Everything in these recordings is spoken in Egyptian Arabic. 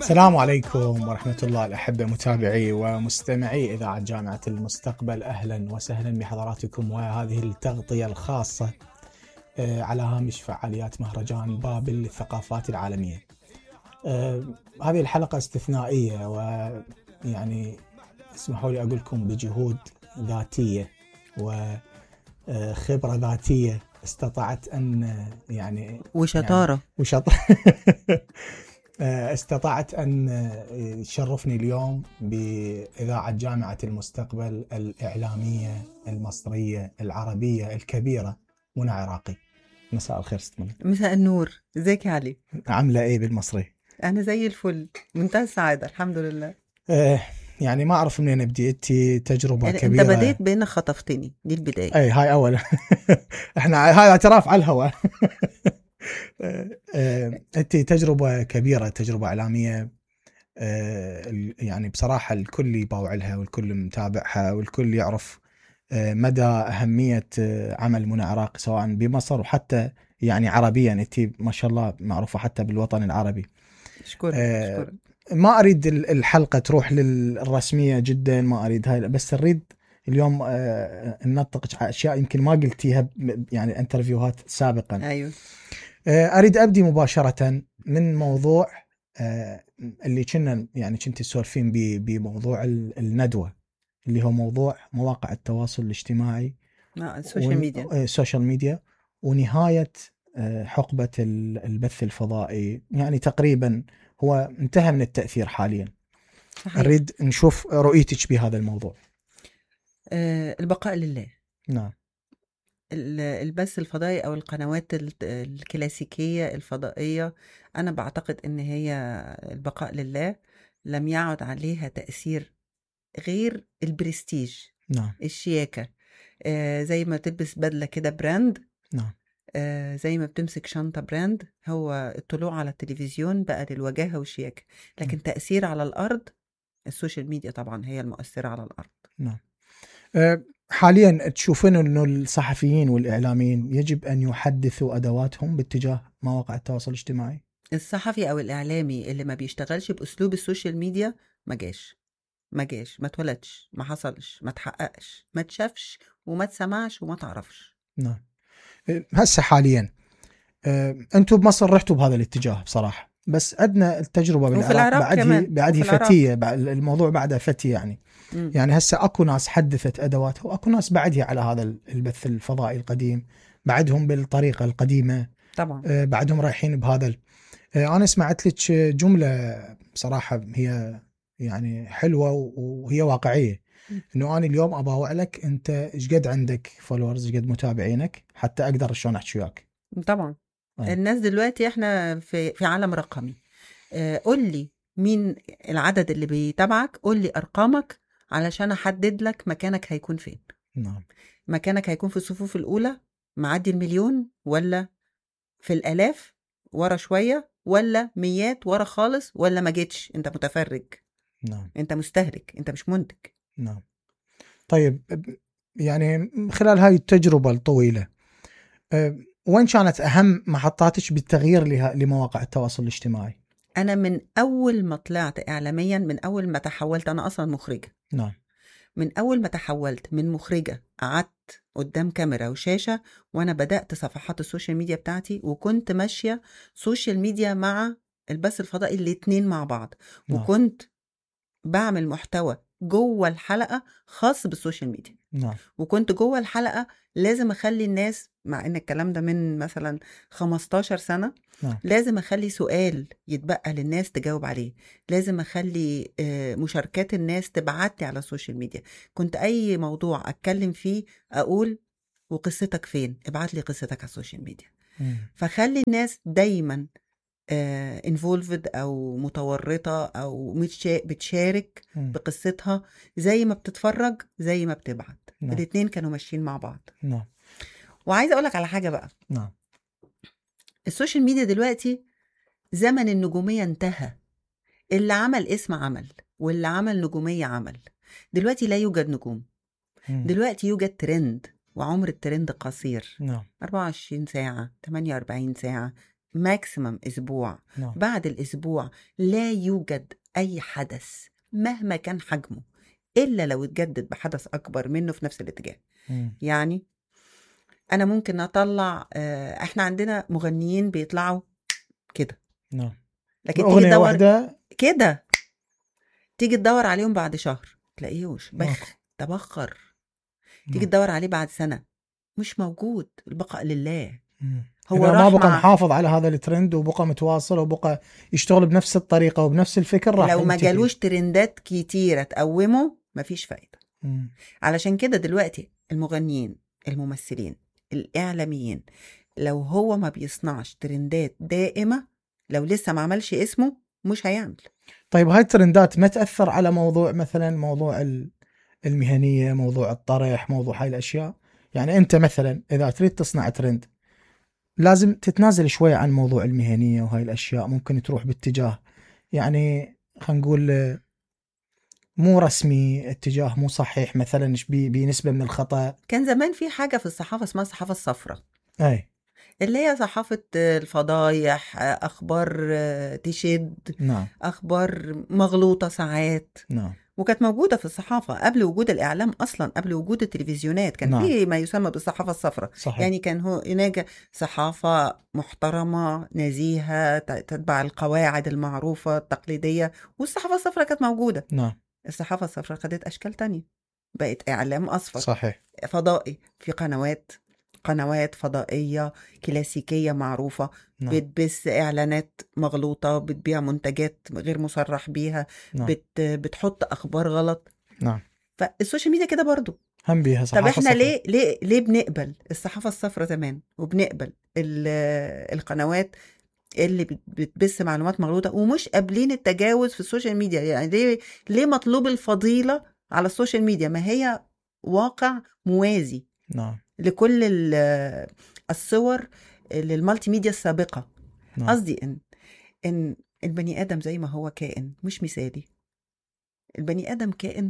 السلام عليكم ورحمة الله الأحبة متابعي ومستمعي إذاعة جامعة المستقبل أهلا وسهلا بحضراتكم وهذه التغطية الخاصة آه، على هامش فعاليات مهرجان بابل للثقافات العالمية آه، هذه الحلقة استثنائية ويعني اسمحوا لي أقول لكم بجهود ذاتية وخبرة ذاتية استطعت أن يعني وشطارة يعني وشط استطعت أن يشرفني اليوم بإذاعة جامعة المستقبل الإعلامية المصرية العربية الكبيرة منى عراقي مساء الخير ست منى مساء النور ازيك يا علي عاملة إيه بالمصري؟ انا زي الفل منتهى السعادة الحمد لله آه، يعني ما أعرف منين أبدي أنت تجربة يعني كبيرة انت بديت بانك خطفتني دي البداية اي هاي اول احنا هاي اعتراف على الهواء انت تجربه كبيره تجربه اعلاميه آه، ال- يعني بصراحه الكل يباوع لها والكل متابعها والكل يعرف آه، مدى اهميه آه، عمل منى عراقي سواء بمصر وحتى يعني عربيا انت ما شاء الله معروفه حتى بالوطن العربي اشكرك آه، اشكرك ما اريد ال- الحلقه تروح للرسميه جدا ما اريد هاي بس اريد اليوم آه، ننطق على اشياء يمكن ما قلتيها ب- يعني انترفيوهات سابقا ايوه آه، اريد ابدي مباشره من موضوع آه، اللي كنا يعني كنت تسولفين به بموضوع ال- الندوه اللي هو موضوع مواقع التواصل الاجتماعي آه، السوشيال ون- ميديا آه، السوشيال ميديا ونهايه آه، حقبه ال- البث الفضائي يعني تقريبا هو انتهى من التاثير حاليا صحيح نريد نشوف رؤيتك بهذا الموضوع آه البقاء لله نعم ال- البث الفضائي او القنوات ال- الكلاسيكية الفضائية انا بعتقد ان هي البقاء لله لم يعد عليها تأثير غير البرستيج نعم الشياكة آه زي ما تلبس بدلة كده براند نعم آه زي ما بتمسك شنطة براند هو الطلوع على التلفزيون بقى للوجاهة والشياكة لكن م. تأثير على الأرض السوشيال ميديا طبعا هي المؤثرة على الأرض آه، حاليا تشوفون انه الصحفيين والاعلاميين يجب ان يحدثوا ادواتهم باتجاه مواقع التواصل الاجتماعي الصحفي أو الإعلامي اللي ما بيشتغلش بأسلوب السوشيال ميديا ما جاش ما جاش ما اتولدش ما حصلش ما تحققش ما تشافش وما تسمعش وما تعرفش نعم آه، هسه حاليا آه، انتم بمصر رحتوا بهذا الاتجاه بصراحه بس عندنا التجربه وفي بالعراق العراق بعد هي كمان، بعد هي وفي العراق. فتيه بعد الموضوع بعده فتي يعني مم. يعني هسه اكو ناس حدثت ادواتها واكو ناس بعدها على هذا البث الفضائي القديم بعدهم بالطريقه القديمه طبعا آه، بعدهم رايحين بهذا ال- آه، انا سمعت لك جمله بصراحه هي يعني حلوه وهي واقعيه م. انه انا اليوم اباوع لك انت ايش قد عندك فولورز ايش قد متابعينك حتى اقدر شلون احكي وياك طبعا أي. الناس دلوقتي احنا في في عالم رقمي آه، قول لي مين العدد اللي بيتابعك قول لي ارقامك علشان احدد لك مكانك هيكون فين نعم مكانك هيكون في الصفوف الاولى معدي المليون ولا في الالاف ورا شويه ولا ميات ورا خالص ولا ما جيتش انت متفرج نعم انت مستهلك انت مش منتج نعم طيب يعني خلال هاي التجربه الطويله آه، وين كانت اهم محطاتك بالتغيير لها لمواقع التواصل الاجتماعي انا من اول ما طلعت اعلاميا من اول ما تحولت انا اصلا مخرجه نعم من أول ما تحولت من مخرجة قعدت قدام كاميرا وشاشة وأنا بدأت صفحات السوشيال ميديا بتاعتي وكنت ماشية سوشيال ميديا مع البث الفضائي الاتنين مع بعض نعم. وكنت بعمل محتوى جوه الحلقة خاص بالسوشيال ميديا نعم وكنت جوه الحلقة لازم أخلي الناس مع إن الكلام ده من مثلا 15 سنة نعم. لازم أخلي سؤال يتبقى للناس تجاوب عليه لازم أخلي آه، مشاركات الناس تبعت لي على السوشيال ميديا كنت أي موضوع أتكلم فيه أقول وقصتك فين ابعت لي قصتك على السوشيال ميديا مم. فخلي الناس دايما انفولفد او متورطه او متشا- بتشارك مم. بقصتها زي ما بتتفرج زي ما بتبعت نعم. الاتنين كانوا ماشيين مع بعض نعم وعايزه اقول لك على حاجه بقى نعم السوشيال ميديا دلوقتي زمن النجوميه انتهى اللي عمل اسم عمل واللي عمل نجوميه عمل دلوقتي لا يوجد نجوم مم. دلوقتي يوجد ترند وعمر الترند قصير نعم 24 ساعة 48 ساعة ماكسيمم اسبوع نعم بعد الاسبوع لا يوجد اي حدث مهما كان حجمه الا لو اتجدد بحدث اكبر منه في نفس الاتجاه مم. يعني انا ممكن اطلع آه، احنا عندنا مغنيين بيطلعوا كده نعم لكن تيجي اغنيه تدور واحده كده تيجي تدور عليهم بعد شهر تلاقيهوش بخ ماكو. تبخر تيجي نعم. تدور عليه بعد سنه مش موجود البقاء لله مم. هو إذا ما راح بقى مع- محافظ على هذا الترند وبقى متواصل وبقى يشتغل بنفس الطريقه وبنفس الفكر راح لو ما ينتهي. جالوش ترندات كتيره تقومه مفيش فايده مم. علشان كده دلوقتي المغنيين الممثلين الإعلاميين لو هو ما بيصنعش ترندات دائمة لو لسه ما عملش اسمه مش هيعمل طيب هاي الترندات ما تاثر على موضوع مثلا موضوع ال- المهنيه موضوع الطرح موضوع هاي الاشياء يعني انت مثلا اذا تريد تصنع ترند لازم تتنازل شويه عن موضوع المهنيه وهاي الاشياء ممكن تروح باتجاه يعني خلينا نقول آه، مو رسمي اتجاه مو صحيح مثلا إيش بي- بنسبه من الخطا كان زمان في حاجة في الصحافة اسمها الصحافة الصفراء اي اللي هي صحافة آه، الفضايح آه، أخبار آه، تشد نعم أخبار مغلوطة ساعات نعم وكانت موجودة في الصحافة قبل وجود الإعلام أصلا قبل وجود التلفزيونات كان نعم. في ما يسمى بالصحافة الصفراء صحيح يعني كان هو هناك صحافة محترمة نزيهة ت- تتبع القواعد المعروفة التقليدية والصحافة الصفراء كانت موجودة نعم الصحافة الصفراء خدت أشكال تانية بقت إعلام أصفر صحيح فضائي في قنوات قنوات فضائية كلاسيكية معروفة نعم بتبث إعلانات مغلوطة بتبيع منتجات غير مصرح بيها نعم بت بتحط أخبار غلط نعم فالسوشيال ميديا كده برضو هم بيها طب صحافه احنا صفراء. ليه ليه ليه بنقبل الصحافه الصفراء زمان وبنقبل ال- القنوات اللي بت- بتبث معلومات مغلوطه ومش قابلين التجاوز في السوشيال ميديا يعني ليه ليه مطلوب الفضيله على السوشيال ميديا ما هي واقع موازي نعم لكل ال- الصور للمالتي ميديا السابقه نعم قصدي ان ان البني ادم زي ما هو كائن مش مثالي البني ادم كائن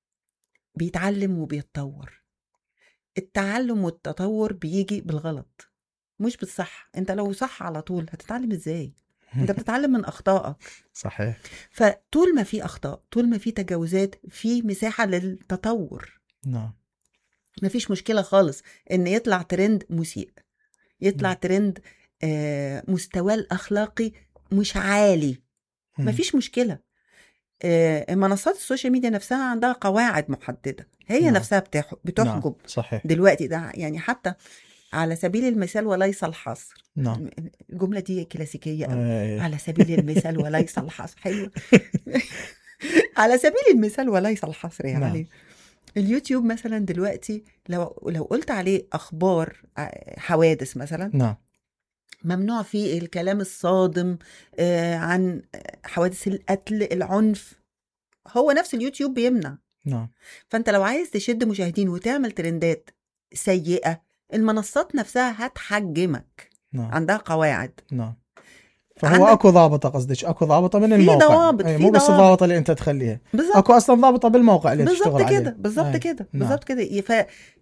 بيتعلم وبيتطور التعلم والتطور بيجي بالغلط مش بالصح انت لو صح على طول هتتعلم ازاي انت بتتعلم من اخطائك صحيح فطول ما في اخطاء طول ما في تجاوزات في مساحه للتطور نعم مفيش مشكله خالص ان يطلع ترند مسيء يطلع مم. ترند آه، مستواه الاخلاقي مش عالي مم. مفيش مشكله آه، منصات السوشيال ميديا نفسها عندها قواعد محدده هي نعم. نفسها بتح- بتحجب نعم. صحيح دلوقتي ده يعني حتى على سبيل المثال وليس الحصر نعم الجمله دي كلاسيكيه قوي آه، على سبيل المثال وليس الحصر حلو على سبيل المثال وليس الحصر يعني نعم. نعم. اليوتيوب مثلا دلوقتي لو لو قلت عليه اخبار ع- حوادث مثلا نعم ممنوع فيه الكلام الصادم آه، عن حوادث القتل العنف هو نفس اليوتيوب بيمنع نعم فانت لو عايز تشد مشاهدين وتعمل ترندات سيئة المنصات نفسها هتحجمك نعم عندها قواعد نعم فهو عندك- اكو ضابطه قصدك اكو ضابطه من في الموقع ضوابط، أي، في مو بس ضوابط. الضابطه اللي انت تخليها بالظبط اكو اصلا ضابطه بالموقع اللي تشتغل بالظبط عليه كده بالظبط أي، كده نعم. بالظبط كده ف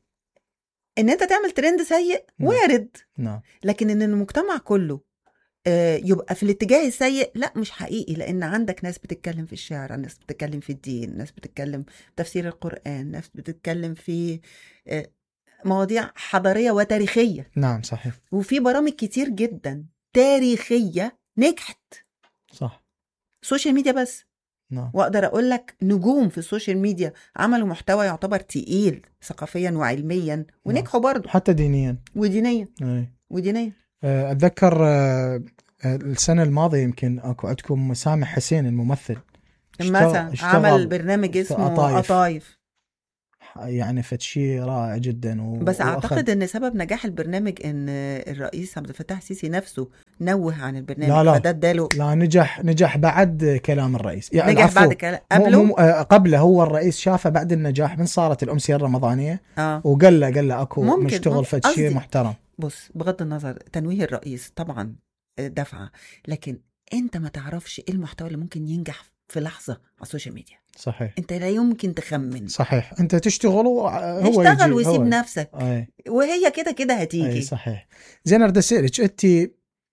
ان انت تعمل ترند سيء نعم. وارد نعم لكن ان المجتمع كله آه، يبقى في الاتجاه السيء لا مش حقيقي لان عندك ناس بتتكلم في الشعر ناس بتتكلم في الدين ناس بتتكلم في تفسير القرآن ناس بتتكلم في آه، مواضيع حضارية وتاريخية نعم صحيح وفي برامج كتير جدا تاريخية نجحت صح سوشيال ميديا بس نعم واقدر اقول لك نجوم في السوشيال ميديا عملوا محتوى يعتبر تقيل ثقافيا وعلميا ونجحوا برضه حتى دينيا ودينيا أي. ودينيا آه، اتذكر آه، آه، السنه الماضيه يمكن اكو عندكم سامح حسين الممثل اشتغل- مثلا اشتغل عمل برنامج في اسمه قطايف. قطايف يعني فد شيء رائع جدا و... بس وأخذ- اعتقد ان سبب نجاح البرنامج ان الرئيس عبد الفتاح السيسي نفسه نوه عن البرنامج لا لا. فده اداله لا نجح نجح بعد كلام الرئيس يعني نجح العفو. بعد كلام مو- قبله مو آه، قبله هو الرئيس شافه بعد النجاح من صارت الامسيه الرمضانيه اه وقال له قال له اكو ممكن- مشتغل ممكن. فد شيء قصدي- محترم بص بغض النظر تنويه الرئيس طبعا دفعه لكن انت ما تعرفش ايه المحتوى اللي ممكن ينجح في لحظه على السوشيال ميديا صحيح انت لا يمكن تخمن صحيح انت تشتغل وهو اشتغل يجي وسيب هو. نفسك اي وهي كده كده اي هتيجي صحيح زين اريد اسالك انت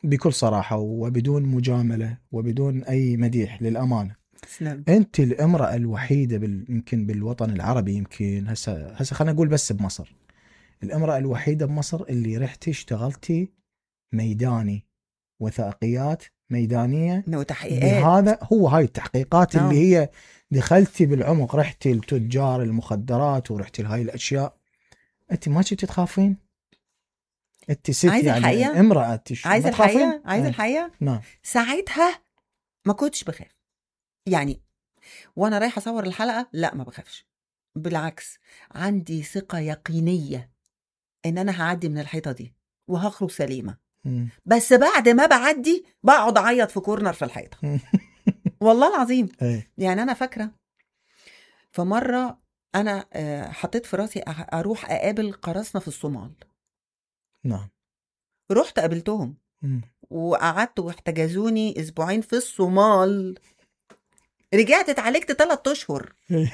بكل صراحة وبدون مجاملة وبدون أي مديح للأمانة تسلم أنت الامرأة الوحيدة بال... يمكن بالوطن العربي يمكن هسه هسه خلينا نقول بس بمصر الامرأة الوحيدة بمصر اللي رحتي اشتغلتي ميداني وثائقيات ميدانية انه تحقيقات بهذا هو هاي التحقيقات نعم. اللي هي دخلتي بالعمق رحتي لتجار المخدرات ورحتي لهاي الاشياء انت ما كنتي تخافين؟ انت ست عايزة يعني الحقيقة؟ امراه تش... عايزه ما تخافين؟ الحقيقه عايزه إيه. الحقيقه نعم ساعتها ما كنتش بخاف يعني وانا رايحه اصور الحلقه لا ما بخافش بالعكس عندي ثقه يقينيه ان انا هعدي من الحيطه دي وهخرج سليمه مم. بس بعد ما بعدي بقعد اعيط في كورنر في الحيطه والله العظيم ايه يعني انا فاكره فمره انا آه، حطيت في راسي أح- اروح اقابل قراصنه في الصومال نعم رحت قابلتهم مم. وقعدت واحتجزوني اسبوعين في الصومال رجعت اتعالجت ثلاث اشهر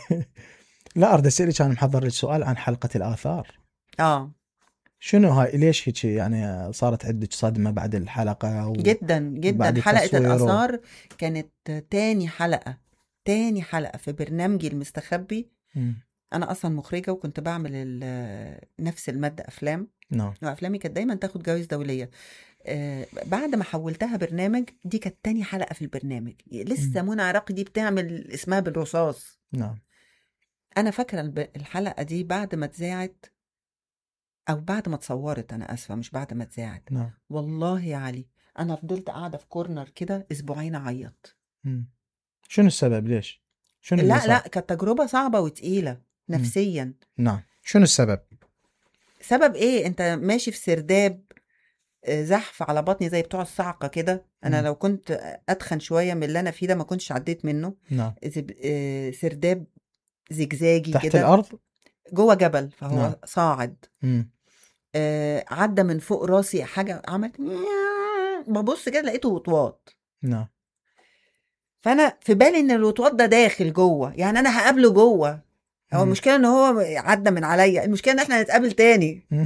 لا اريد اسالك انا محضر لك سؤال عن حلقه الاثار اه شنو هاي ليش هيك يعني صارت عندك صدمه بعد الحلقه و... جدا جدا بعد حلقه التصوير و- الاثار كانت تاني حلقه تاني حلقه في برنامجي المستخبي مم. انا اصلا مخرجه وكنت بعمل ال- نفس الماده افلام نعم وافلامي كانت دايما تاخد جوائز دوليه آه، بعد ما حولتها برنامج دي كانت تاني حلقه في البرنامج لسه منى عراقي دي بتعمل اسمها بالرصاص نعم انا فاكره الب- الحلقه دي بعد ما اتذاعت او بعد ما اتصورت انا اسفه مش بعد ما اتذاعت نعم والله يا علي انا فضلت قاعده في كورنر كده اسبوعين اعيط مم. شنو السبب ليش؟ شنو اللي لا صار؟ لا كانت تجربه صعبه وتقيله نفسيا نعم شنو السبب؟ سبب ايه انت ماشي في سرداب آه، زحف على بطني زي بتوع الصعقه كده انا مم. لو كنت اتخن شويه من اللي انا فيه ده ما كنتش عديت منه نعم زب- آه، سرداب زجزاجي تحت كده الارض؟ جوه جبل فهو نعم. صاعد مم. آه، عدى من فوق راسي حاجه عملت ببص كده لقيته وطواط نعم فانا في بالي ان الوطواط ده داخل جوه يعني انا هقابله جوه هو مم. المشكله ان هو عدى من عليا المشكله ان احنا نتقابل تاني مم.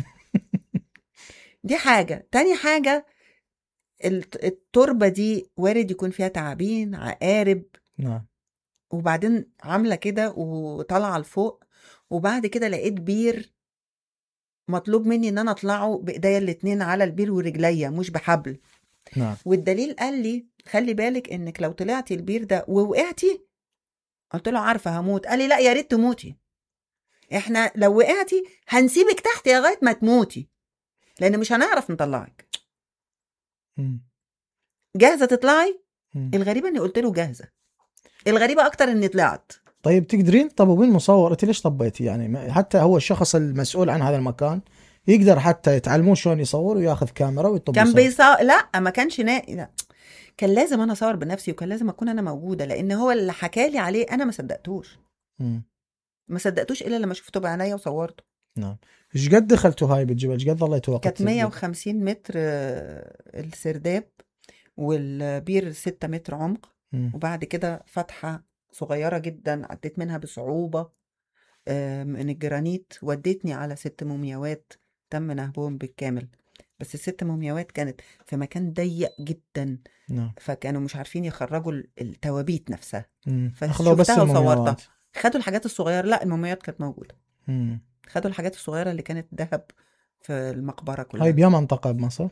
دي حاجه تاني حاجه الت- التربه دي وارد يكون فيها تعابين عقارب نعم وبعدين عامله كده وطالعه لفوق وبعد كده لقيت بير مطلوب مني ان انا اطلعه بايديا الاتنين على البير ورجليا مش بحبل نعم والدليل قال لي خلي بالك انك لو طلعتي البير ده ووقعتي قلت له عارفه هموت قال لي لا يا ريت تموتي احنا لو وقعتي هنسيبك تحت لغايه ما تموتي لان مش هنعرف نطلعك مم. جاهزه تطلعي مم. الغريبه اني قلت له جاهزه الغريبه اكتر اني طلعت طيب تقدرين تطبقين مصور انت ليش طبيتي يعني ما- حتى هو الشخص المسؤول عن هذا المكان يقدر حتى يتعلمون شلون يصور وياخذ كاميرا ويطب كان يصور. بيصور لا ما كانش نا... لا. كان لازم انا اصور بنفسي وكان لازم اكون انا موجوده لان هو اللي حكى لي عليه انا ما صدقتوش مم. ما صدقتوش الا لما شفته بعينيا وصورته نعم ايش قد دخلتوا هاي بالجبل ايش قد ظليتوا وقت كانت 150 متر آه، السرداب والبير 6 متر عمق مم. وبعد كده فتحة صغيرة جدا عديت منها بصعوبة آه، من الجرانيت ودتني على ست مومياوات تم نهبهم بالكامل بس الست مومياوات كانت في مكان ضيق جدا نعم فكانوا مش عارفين يخرجوا ال- التوابيت نفسها مم. فشفتها اخذوا بس وصورتها. المومياوات خدوا الحاجات الصغيرة لا المومياوات كانت موجودة مم. خدوا الحاجات الصغيرة اللي كانت ذهب في المقبرة كلها هاي بيا منطقة بمصر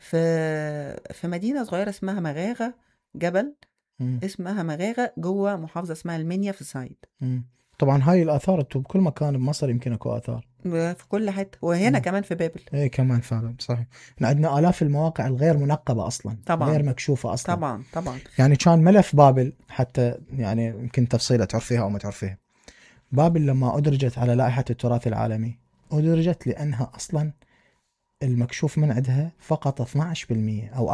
في في مدينة صغيرة اسمها مغاغة جبل مم. اسمها مغاغة جوه محافظة اسمها المنيا في الصعيد مم. طبعا هاي الاثار انتم بكل مكان بمصر يمكن اكو اثار في كل حتة وهنا مم. كمان في بابل اي كمان فعلا صحيح احنا عندنا الاف المواقع الغير منقبه اصلا طبعاً. غير مكشوفه اصلا طبعا طبعا يعني كان ملف بابل حتى يعني يمكن تفصيله تعرفيها او ما تعرفيها بابل لما ادرجت على لائحه التراث العالمي ادرجت لانها اصلا المكشوف من عندها فقط 12% او